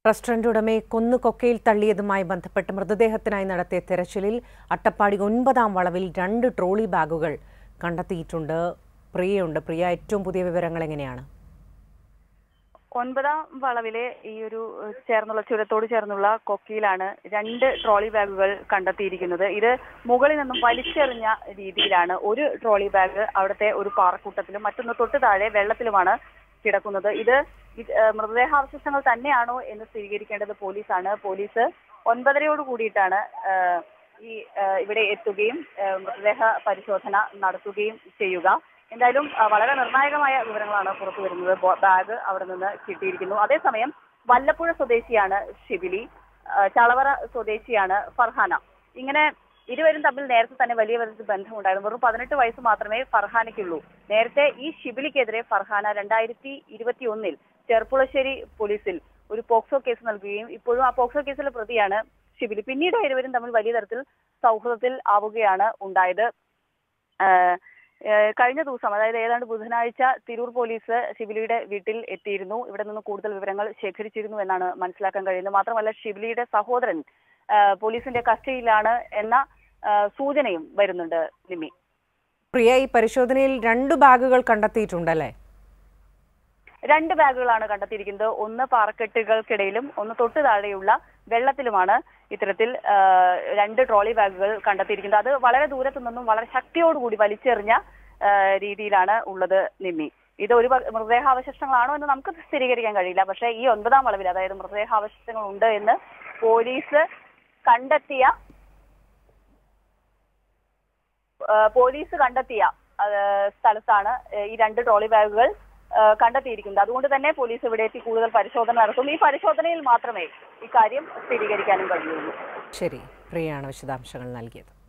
restaurant ഉടമയെ കൊന്നു കൊക്കയിൽ തള്ളിയതുമായി ബന്ധപ്പെട്ട് മൃതദേഹത്തിനായി നടത്തിയ തെരച്ചിലിൽ അട്ടപ്പാടി ഒൻപതാം വളവിൽ രണ്ട് ട്രോളി ബാഗുകൾ കണ്ടെത്തിയിട്ടുണ്ട് പ്രിയയുണ്ട് പ്രിയ ഏറ്റവും പുതിയ വിവരങ്ങൾ എങ്ങനെയാണ് ഒൻപതാം വളവിലെ ഈ ഒരു ഏഹ്, ചേർന്നുള്ള ചുരത്തോട് ചേർന്നുള്ള കൊക്കിയിലാണ് രണ്ട് ട്രോളി ബാഗുകൾ കണ്ടെത്തിയിരിക്കുന്നത് ഇത് മുകളിൽ നിന്നും വലിച്ചെറിഞ്ഞ രീതിയിലാണ് ഒരു ട്രോളി ബാഗ് അവിടുത്തെ ഒരു പാറക്കൂട്ടത്തിലും മറ്റൊന്ന് തൊട്ട് താഴെ വെള്ളത്തിലുമാണ് കിടക്കുന്നത് ഇത് ഇത്, ഏഹ്, മൃതദേഹാവശിഷ്ടങ്ങൾ തന്നെയാണോ എന്ന് സ്ഥിരീകരിക്കേണ്ടത് പോലീസാണ് പോലീസ് ഒൻപതരയോട് കൂടിയിട്ടാണ് ഏഹ്, ഈ ഏഹ്, ഇവിടെ എത്തുകയും ഏഹ്, മൃതദേഹ പരിശോധന നടത്തുകയും ചെയ്യുക എന്തായാലും ആ, വളരെ നിർണായകമായ വിവരങ്ങളാണ് പുറത്തു വരുന്നത് ബോ- ബാഗ് അവിടെ നിന്ന് കിട്ടിയിരിക്കുന്നു അതേസമയം വല്ലപ്പുഴ സ്വദേശിയാണ് ഷിബിലി ആ, ചളവറ സ്വദേശിയാണ് ഫർഹാന ഇങ്ങനെ ഇരുവരും തമ്മിൽ നേരത്തെ തന്നെ വലിയ വിധത്തിൽ ബന്ധമുണ്ടായിരുന്നു വെറും പതിനെട്ട് വയസ്സ് മാത്രമേ ഫർഹാനയ്ക്കുള്ളൂ നേരത്തെ ഈ ഷിബിലിക്കെതിരെ ഫർഹാന രണ്ടായിരത്തി ഇരുപത്തി ഒന്നിൽ ചെർപ്പുളശ്ശേരി പോലീസിൽ ഒരു പോക്സോ കേസ് നൽകുകയും ഇപ്പോഴും ആ പോക്സോ കേസിലെ പ്രതിയാണ് ഷിബിലി പിന്നീട് ഇരുവരും തമ്മിൽ വലിയ തരത്തിൽ സൗഹൃദത്തിൽ ആവുകയാണ് ഉണ്ടായത് ആഹ് ഏഹ് കഴിഞ്ഞ ദിവസം അതായത് ഏതാണ്ട് ബുധനാഴ്ച തിരൂർ പോലീസ് ഷിബിലിയുടെ വീട്ടിൽ എത്തിയിരുന്നു ഇവിടെ നിന്ന് കൂടുതൽ വിവരങ്ങൾ ശേഖരിച്ചിരുന്നു എന്നാണ് മനസ്സിലാക്കാൻ കഴിയുന്നത് മാത്രമല്ല ഷിബിലിയുടെ സഹോദരൻ ആഹ് പോലീസിന്റെ കസ്റ്റഡിയിലാണ് എന്ന ആഹ് സൂചനയും വരുന്നുണ്ട് നിമി പ്രിയ ഈ പരിശോധനയിൽ രണ്ട് ബാഗുകൾ കണ്ടെത്തിയിട്ടുണ്ടല്ലേ രണ്ട് ബാഗുകളാണ് കണ്ടെത്തിയിരിക്കുന്നത് ഒന്ന് പാറക്കെട്ടുകൾക്കിടയിലും ഒന്ന് തൊട്ട് താഴെയുള്ള വെള്ളത്തിലുമാണ് ഇത്തരത്തിൽ ആ, രണ്ട് ട്രോളി ബാഗുകൾ കണ്ടെത്തിയിരിക്കുന്നത് അത് വളരെ ദൂരത്തു നിന്നും വളരെ ശക്തിയോടുകൂടി വലിച്ചെറിഞ്ഞ ആ, രീതിയിലാണ് ഉള്ളത് നിമ്മി ഇത് ഒരു പ- മൃതദേഹാവശിഷ്ടങ്ങളാണോ എന്ന് നമുക്ക് സ്ഥിരീകരിക്കാൻ കഴിയില്ല പക്ഷേ ഈ ഒൻപതാം വളവിൽ അതായത് മൃതദേഹാവശിഷ്ടങ്ങൾ ഉണ്ട് എന്ന് പോലീസ് കണ്ടെത്തിയ ആ, പോലീസ് കണ്ടെത്തിയ ആ, സ്ഥലത്താണ് ആ, ഈ രണ്ട് ട്രോളി ബാഗുകൾ ആ, കണ്ടെത്തിയിരിക്കുന്നത് അതുകൊണ്ട് തന്നെ പോലീസ് ഇവിടെ എത്തി കൂടുതൽ പരിശോധന നടത്തും ഈ പരിശോധനയിൽ മാത്രമേ ഇക്കാര്യം സ്ഥിരീകരിക്കാനും കഴിയുള്ളൂ ശരി പ്രിയയാണ് വിശദാംശങ്ങൾ നൽകിയത്